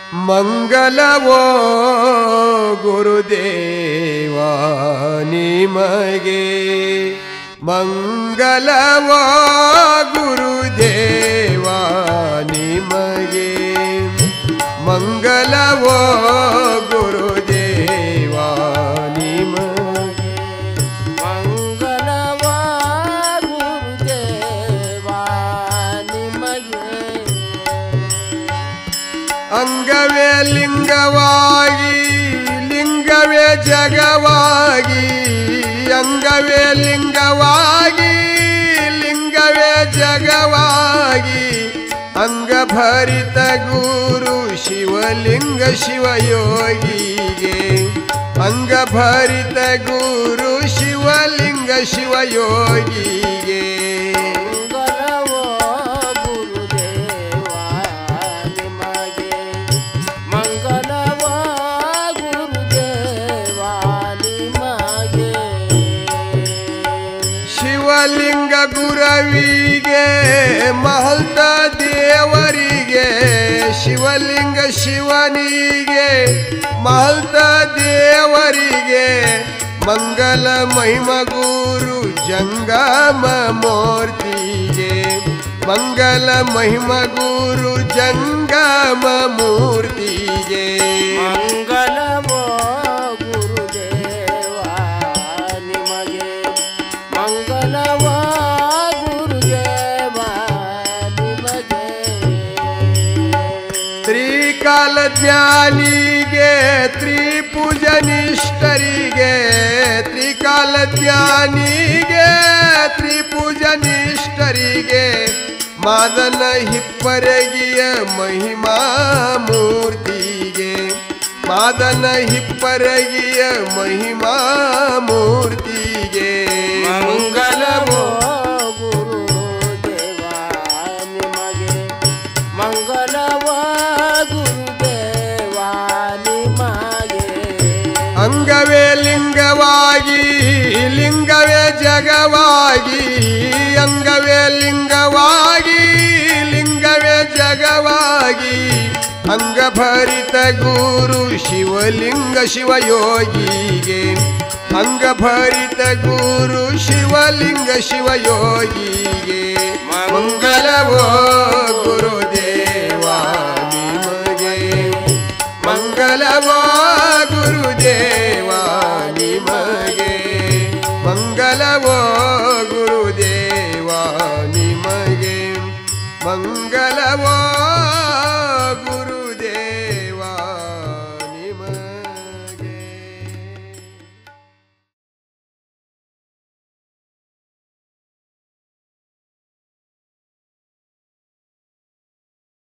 ಮಂಗಲವೋ ಗುರುದೇವ ನಿಮಗೆ ಮಂಗಲವೋ ಗುರುದೇವ ನಿಮಗೆ ಮಂಗಲವೋ ಗುರುದೇವ ನಿಮಗೆ ಮಂಗಲವ ಗುರುದೇವ ನಿಮಗೆ ಅಂಗವೇ ಲಿಂಗವಾಗಿ ಲಿಂಗವೇ ಜಗವಾಗಿ ಅಂಗವೇ ಲಿಂಗವಾಗಿ ಲಿಂಗವೇ ಜಗವಾಗಿ ಅಂಗಭರಿತ ಗುರು ಶಿವಲಿಂಗ ಶಿವಯೋಗಿಗೆ ಅಂಗಭರಿತ ಗುರು ಶಿವಲಿಂಗ ಶಿವಯೋಗಿಗೆ ಮಂಗಲವೋ ಗುರುದೇವ ನಿಮಗೆ ಮಂಗಲವ ಗುರುದೇವ ನಿಮಗೆ ಶಿವಲಿಂಗ ಗುರವಿಗೆ ಮಹಲ್ತ ದೇವರಿಗೆ ಶಿವಲಿಂಗ ಶಿವನಿಗೆ ಮಹಲ್ತ ದೇವರಿಗೆ ಮಂಗಲ ಮಹಿಮ ಗುರು ಜಂಗಮ ಮೂರ್ತಿಗೆ ಮಂಗಲ ಮಹಿಮ ಗುರು ಜಂಗಮ ಮೂರ್ತಿಗೆ ಮಂಗಲವೋ ಗುರುದೇವ ನಿಮಗೆ ಮಂಗಲವ ಗುರುದೇವ ನಿಮಗೆ ತ್ರಿಕಾಲ ಜ್ಞಾನಿಗೆ ತ್ರಿಪೂಜನಿಷ್ಠರಿಗೆ ತ್ರಿಕಾಲ ಜ್ಞಾನಿಗೆ ತ್ರಿಪೂಜನಿಷ್ಠರಿಗೆ ಮಾದನ ಹಿಪ್ಪರಗಿಯ ಮಹಿಮಾ ಮೂರ್ತಿಗೆ ಮಾದನ ಹಿಪ್ಪರಗಿಯ ಮಹಿಮಾ ಮೂರ್ತಿಗೆ ಮಂಗಲವೋ ಗುರುದೇವ ನಿಮಗೆ ಮಂಗಲವ ಗುರುದೇವ ನಿಮಗೆ ಅಂಗವೇ ಲಿಂಗವಾಗಿ ಲಿಂಗವೇ ಜಗವಾಗಿ ಅಂಗವೇ ಲಿಂಗವಾಗಿ ಲಿಂಗವೇ ಜಗವಾಗಿ ಅಂಗಭರಿತ ಗುರು ಶಿವಲಿಂಗ ಶಿವಯೋಗಿಗೆ ಅಂಗಭರಿತ ಗುರು ಶಿವಲಿಂಗ ಶಿವಯೋಗಿಗೆ ಮಂಗಲವೋ ಗುರುದೇವ ನಿಮಗೆ ಮಂಗಲವ ಗುರುದೇವ ನಿಮಗೆ